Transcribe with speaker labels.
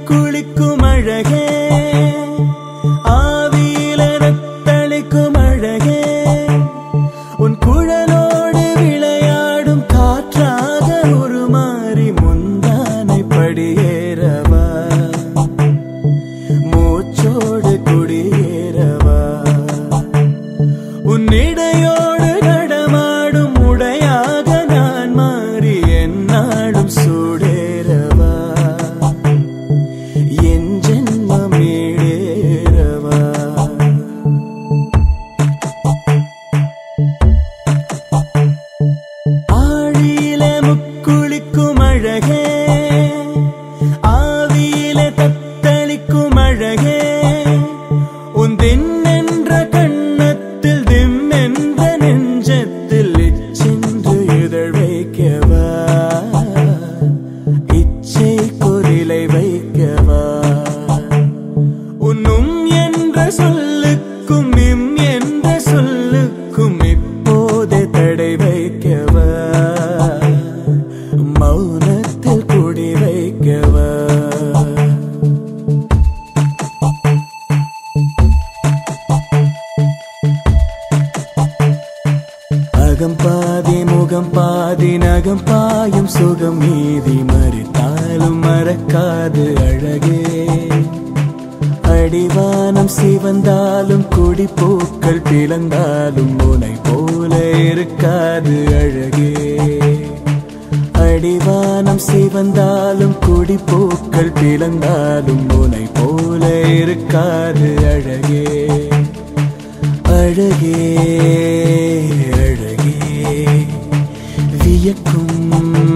Speaker 1: முக்குளிக்கும் அழகே ஆவியில தளிக்கும் அழகே உன் குழலோடு விளையாடும் காற்றாக உருமாறி முந்தானை படியேறவா மூச்சோடு குடியேறவா உன்னிடையோடு நடமாடும் உடையாக நான் மாறி என்னாலும் சூடேறவா என் ஜென்மம் ஈடேறவா ஆழியில முக்குளிக்கும் அழகே ஆவியில தத்தளிக்கும் அழகே உன் தின்னென்ற கண்ணத்தில் திம் என்ற நெஞ்சத்தில் இச்சென்று இதழ் வைக்கவா இச்சை குரிலை வைக்கவா உன்னும் என்ற சொல்லுக்கும் இம் என்ற சொல்லுக்கும் இப்போதே தடை வைக்கவா மௌனத்தில் குடி வைக்கவா அகம் பாதி முகம் பாதி நகம் பாயும் சுகம் மீதி மறித்தாலும் மறக்காது அழகே அடிவானம் சிவந்தாலும் கொடி பூக்கள் பிளந்தாலும் உனை போல இருக்காது அழகே அடிவானம் சிவந்தாலும் கொடி பூக்கள் பிளந்தாலும் உனை போல இருக்காது அழகே அழகே அழகே வியக்கும்